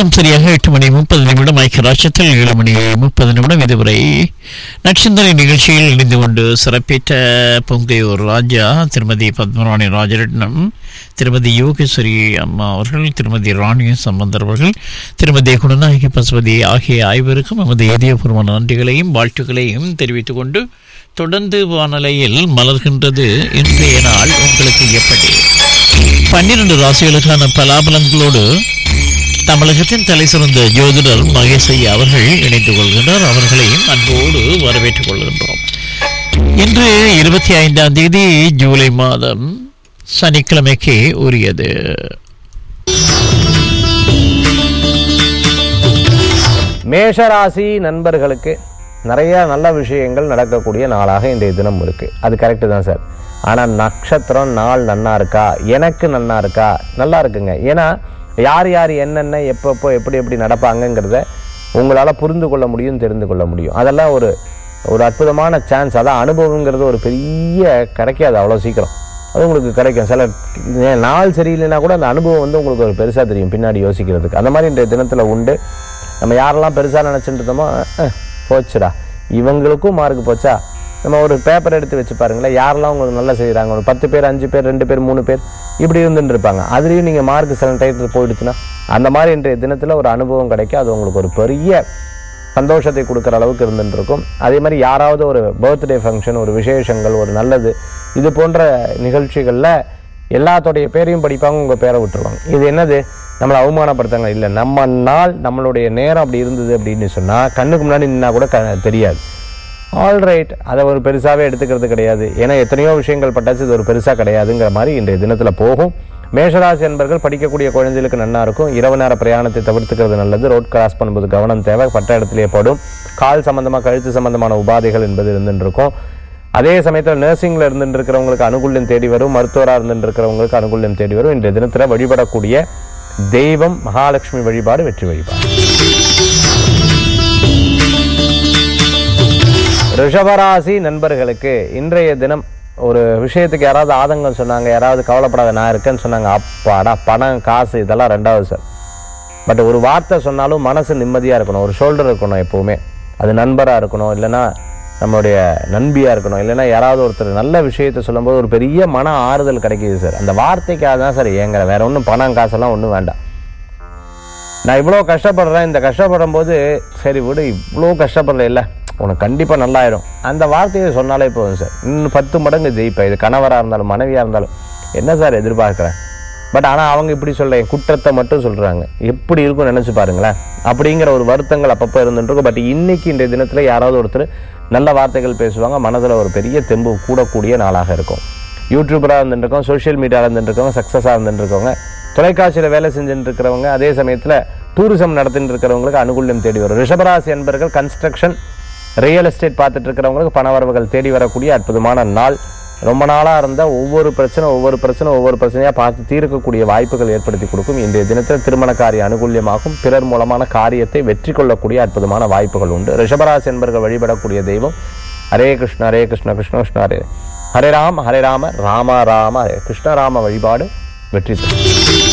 நேரம் சரியாக எட்டு மணி முப்பது நிமிடம் ஐக்கிய ராஷ்டிரத்தில் ஏழு மணி முப்பது நிமிடம் இதுவரை நட்சத்திர நிகழ்ச்சியில் இணைந்து கொண்டு சிறப்பித்த பொங்கையூர் ராஜா திருமதி பத்மராணி ராஜரட்னம் திருமதி யோகேஸ்வரி அம்மா அவர்கள் திருமதி ராணி சம்பந்தர் அவர்கள் திருமதி குணநாயகி பசுபதி ஆகிய ஐவருக்கும் நமது இதயபூர்வமான நன்றிகளையும் வாழ்த்துக்களையும் தெரிவித்துக் கொண்டு தொடர்ந்து வானலையில் மலர்கின்றது இன்றைய நாள் உங்களுக்கு எப்படி பன்னிரண்டு ராசிகளுக்கான பலாபலங்களோடு தமிழகத்தின் தலை சிறந்த ஜோதிடர் மகேஷ் ஐயா அவர்கள் இணைந்து கொள்கின்றார் அவர்களையும் அன்போடு வரவேற்றுக் கொள்கின்றோம் இன்று இருபத்தி ஐந்தாம் தேதி ஜூலை மாதம் சனிக்கிழமைக்கு உரியது மேஷராசி நண்பர்களுக்கு நிறைய நல்ல விஷயங்கள் நடக்கக்கூடிய நாளாக இன்றைய தினம் இருக்கு அது கரெக்டு தான் சார் ஆனால் நட்சத்திரம் நாள் நன்னா இருக்கா எனக்கு நன்னா இருக்கா நல்லா இருக்குங்க ஏன்னா யார் யார் என்னென்ன எப்பப்போ எப்படி எப்படி நடப்பாங்கங்கிறத உங்களால் புரிந்து கொள்ள முடியும் தெரிந்து கொள்ள முடியும் அதெல்லாம் ஒரு ஒரு அற்புதமான சான்ஸ் அதான் அனுபவங்கிறது ஒரு பெரிய கிடைக்காது அவ்வளோ சீக்கிரம் அது உங்களுக்கு கிடைக்கும் சில ஏன் நாள் சரியில்லைன்னா கூட அந்த அனுபவம் வந்து உங்களுக்கு ஒரு பெருசாக தெரியும் பின்னாடி யோசிக்கிறதுக்கு அந்த மாதிரி இன்றைய தினத்தில் உண்டு நம்ம யாரெல்லாம் பெருசாக நினச்சிட்டு இருந்தோமோ அஹ், போச்சுடா இவங்களுக்கும் மார்க் போச்சா நம்ம ஒரு பேப்பர் எடுத்து வச்சு பாருங்களேன் யாரெல்லாம் உங்களுக்கு நல்லா செய்கிறாங்க ஒரு பத்து பேர் அஞ்சு பேர் ரெண்டு பேர் மூணு பேர் இப்படி இருந்துட்டு இருப்பாங்க அதுலேயும் நீங்கள் மார்க் சில டைட்டில் போயிடுச்சுன்னா அந்த மாதிரி இன்றைய தினத்தில் ஒரு அனுபவம் கிடைக்கும் அது உங்களுக்கு ஒரு பெரிய சந்தோஷத்தை கொடுக்குற அளவுக்கு இருந்துட்டு இருக்கும் அதே மாதிரி யாராவது ஒரு பர்த்டே ஃபங்க்ஷன் ஒரு விசேஷங்கள் ஒரு நல்லது இது போன்ற நிகழ்ச்சிகளில் எல்லாத்தோடைய பேரையும் படிப்பாங்க உங்கள் பேரை விட்டுருவாங்க இது என்னது நம்மளை அவமானப்படுத்தாங்க இல்லை நம்ம நாள் நம்மளுடைய நேரம் அப்படி இருந்தது அப்படின்னு சொன்னால் கண்ணுக்கு முன்னாடி நின்னா கூட க தெரியாது ஆல்ரைட் அதை ஒரு பெருசாகவே எடுத்துக்கிறது கிடையாது ஏன்னா எத்தனையோ விஷயங்கள் பட்டாச்சு இது ஒரு பெருசாக கிடையாதுங்கிற மாதிரி இன்றைய தினத்தில் போகும் மேஷராசி என்பர்கள் படிக்கக்கூடிய குழந்தைகளுக்கு நன்னா இருக்கும் இரவு நேர பிரயாணத்தை தவிர்த்துக்கிறது நல்லது ரோட் கிராஸ் பண்ணும்போது கவனம் தேவை பட்ட இடத்திலே படும் கால் சம்பந்தமாக கழுத்து சம்பந்தமான உபாதைகள் என்பது இருந்துட்டு இருக்கும் அதே சமயத்தில் நர்சிங்கில் இருந்துட்டு இருக்கிறவங்களுக்கு அனுகூல்யம் தேடி வரும் மருத்துவராக இருந்துட்டு இருக்கிறவங்களுக்கு அனுகூல்யம் தேடி வரும் இன்றைய தினத்தில் வழிபடக்கூடிய தெய்வம் மகாலட்சுமி வழிபாடு வெற்றி வழிபாடு ரிஷபராசி நண்பர்களுக்கு இன்றைய தினம் ஒரு விஷயத்துக்கு யாராவது ஆதங்கம் சொன்னாங்க யாராவது கவலைப்படாத நான் இருக்கேன்னு சொன்னாங்க அப்பாடா பணம் காசு இதெல்லாம் ரெண்டாவது சார் பட் ஒரு வார்த்தை சொன்னாலும் மனசு நிம்மதியாக இருக்கணும் ஒரு ஷோல்டர் இருக்கணும் எப்போவுமே அது நண்பராக இருக்கணும் இல்லைன்னா நம்மளுடைய நண்பியாக இருக்கணும் இல்லைன்னா யாராவது ஒருத்தர் நல்ல விஷயத்தை சொல்லும்போது ஒரு பெரிய மன ஆறுதல் கிடைக்கிது சார் அந்த வார்த்தைக்காக தான் சார் ஏங்குறேன் வேற ஒன்றும் பணம் காசெல்லாம் ஒன்றும் வேண்டாம் நான் இவ்வளோ கஷ்டப்படுறேன் இந்த கஷ்டப்படும் போது சரி விடு இவ்வளோ கஷ்டப்படுற இல்லை உனக்கு கண்டிப்பாக நல்லாயிடும் அந்த வார்த்தையை சொன்னாலே போதும் சார் இன்னும் பத்து மடங்கு ஜெயிப்பேன் இது கணவராக இருந்தாலும் மனைவியாக இருந்தாலும் என்ன சார் எதிர்பார்க்குறேன் பட் ஆனால் அவங்க இப்படி சொல்ல என் குற்றத்தை மட்டும் சொல்கிறாங்க எப்படி இருக்கும்னு நினச்சி பாருங்களேன் அப்படிங்கிற ஒரு வருத்தங்கள் அப்பப்போ இருந்துட்டு பட் இன்னைக்கு இன்றைய தினத்தில் யாராவது ஒருத்தர் நல்ல வார்த்தைகள் பேசுவாங்க மனதில் ஒரு பெரிய தெம்பு கூடக்கூடிய நாளாக இருக்கும் யூடியூபராக இருந்துருக்கோம் சோஷியல் மீடியாவில் இருந்துருக்கவங்க சக்ஸஸாக இருந்துருக்கவங்க தொலைக்காட்சியில் வேலை செஞ்சுட்டு இருக்கிறவங்க அதே சமயத்தில் டூரிசம் நடத்திட்டு இருக்கிறவங்களுக்கு அனுகூல்யம் தேடி வரும் ரிஷபராசி என்பர்கள் கன்ஸ்ட்ரக்ஷன் ரியல் எஸ்டேட் பார்த்துட்டு இருக்கிறவங்களுக்கு பணவரவுகள் தேடி வரக்கூடிய அற்புதமான நாள் ரொம்ப நாளாக இருந்த ஒவ்வொரு பிரச்சனை ஒவ்வொரு பிரச்சனை ஒவ்வொரு பிரச்சனையாக பார்த்து தீர்க்கக்கூடிய வாய்ப்புகள் ஏற்படுத்தி கொடுக்கும் இன்றைய தினத்தில் திருமண காரிய அனுகூல்யமாகும் பிறர் மூலமான காரியத்தை வெற்றி கொள்ளக்கூடிய அற்புதமான வாய்ப்புகள் உண்டு ரிஷபராசி என்பர்கள் வழிபடக்கூடிய தெய்வம் ஹரே கிருஷ்ண ஹரே கிருஷ்ண கிருஷ்ண கிருஷ்ண ஹரே ஹரே ராம ஹரே ராம ராம ராம ஹரே கிருஷ்ணராம வழிபாடு வெற்றி தரும்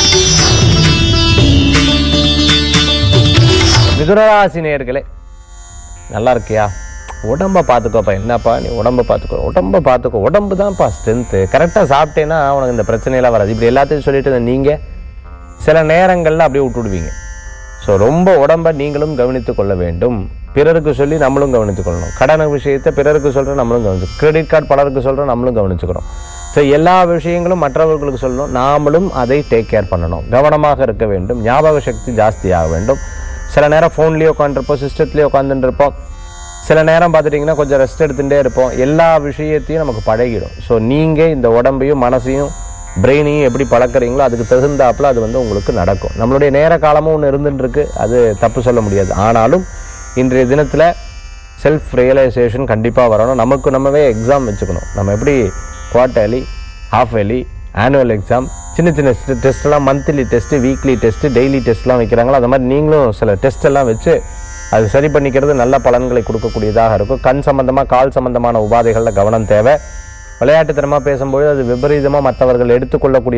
மிதுனராசி நேயர்களே நல்லா இருக்கியா உடம்ப பார்த்துக்கோப்பா என்னப்பா நீ உடம்ப பார்த்துக்கோ உடம்ப பார்த்துக்கோ உடம்பு தான்ப்பா ஸ்ட்ரென்த்து கரெக்டாக சாப்பிட்டேன்னா உனக்கு இந்த பிரச்சனையெல்லாம் வராது இப்படி எல்லாத்தையும் சொல்லிட்டு நீங்கள் சில நேரங்களில் அப்படியே விட்டுடுவீங்க ஸோ ரொம்ப உடம்ப நீங்களும் கவனித்து கொள்ள வேண்டும் பிறருக்கு சொல்லி நம்மளும் கவனித்துக் கொள்ளணும் கடன் விஷயத்தை பிறருக்கு சொல்கிறோம் நம்மளும் கவனிச்சு கிரெடிட் கார்டு பலருக்கு சொல்கிறோம் நம்மளும் கவனிச்சுக்கிறோம் ஸோ எல்லா விஷயங்களும் மற்றவர்களுக்கு சொல்லணும் நாமளும் அதை டேக் கேர் பண்ணணும் கவனமாக இருக்க வேண்டும் ஞாபக சக்தி ஜாஸ்தியாக வேண்டும் சில நேரம் ஃபோன்லேயே உட்காந்துருப்போம் சிஸ்டத்துலேயே உட்காந்துட்டு இருப்போம் சில நேரம் பார்த்துட்டிங்கன்னா கொஞ்சம் ரெஸ்ட் எடுத்துகிட்டே இருப்போம் எல்லா விஷயத்தையும் நமக்கு பழகிடும் ஸோ நீங்கள் இந்த உடம்பையும் மனசையும் பிரெயினையும் எப்படி பழக்கிறீங்களோ அதுக்கு தகுந்தாப்புல அது வந்து உங்களுக்கு நடக்கும் நம்மளுடைய நேர காலமும் ஒன்று இருந்துட்டு இருக்கு அது தப்பு சொல்ல முடியாது ஆனாலும் இன்றைய தினத்தில் செல்ஃப் ரியலைசேஷன் கண்டிப்பாக வரணும் நமக்கு நம்மவே எக்ஸாம் வச்சுக்கணும் நம்ம எப்படி quarterly half yearly annual exam சின்ன சின்ன டெஸ்ட்லாம் monthly test weekly test daily டெஸ்ட்லாம் வைக்கிறாங்களோ அந்த மாதிரி நீங்களும் சில டெஸ்ட் எல்லாம் வச்சு அது சரி பண்ணிக்கிறது நல்ல பலன்களை கொடுக்கக்கூடியதாக இருக்கும் கண் சம்பந்தமாக கால் சம்பந்தமான உபாதைகளில் கவனம் தேவை விளையாட்டுத்தனமாக பேசும்போது அது விபரீதமாக மற்றவர்கள் எடுத்துக்கொள்ளக்கூடிய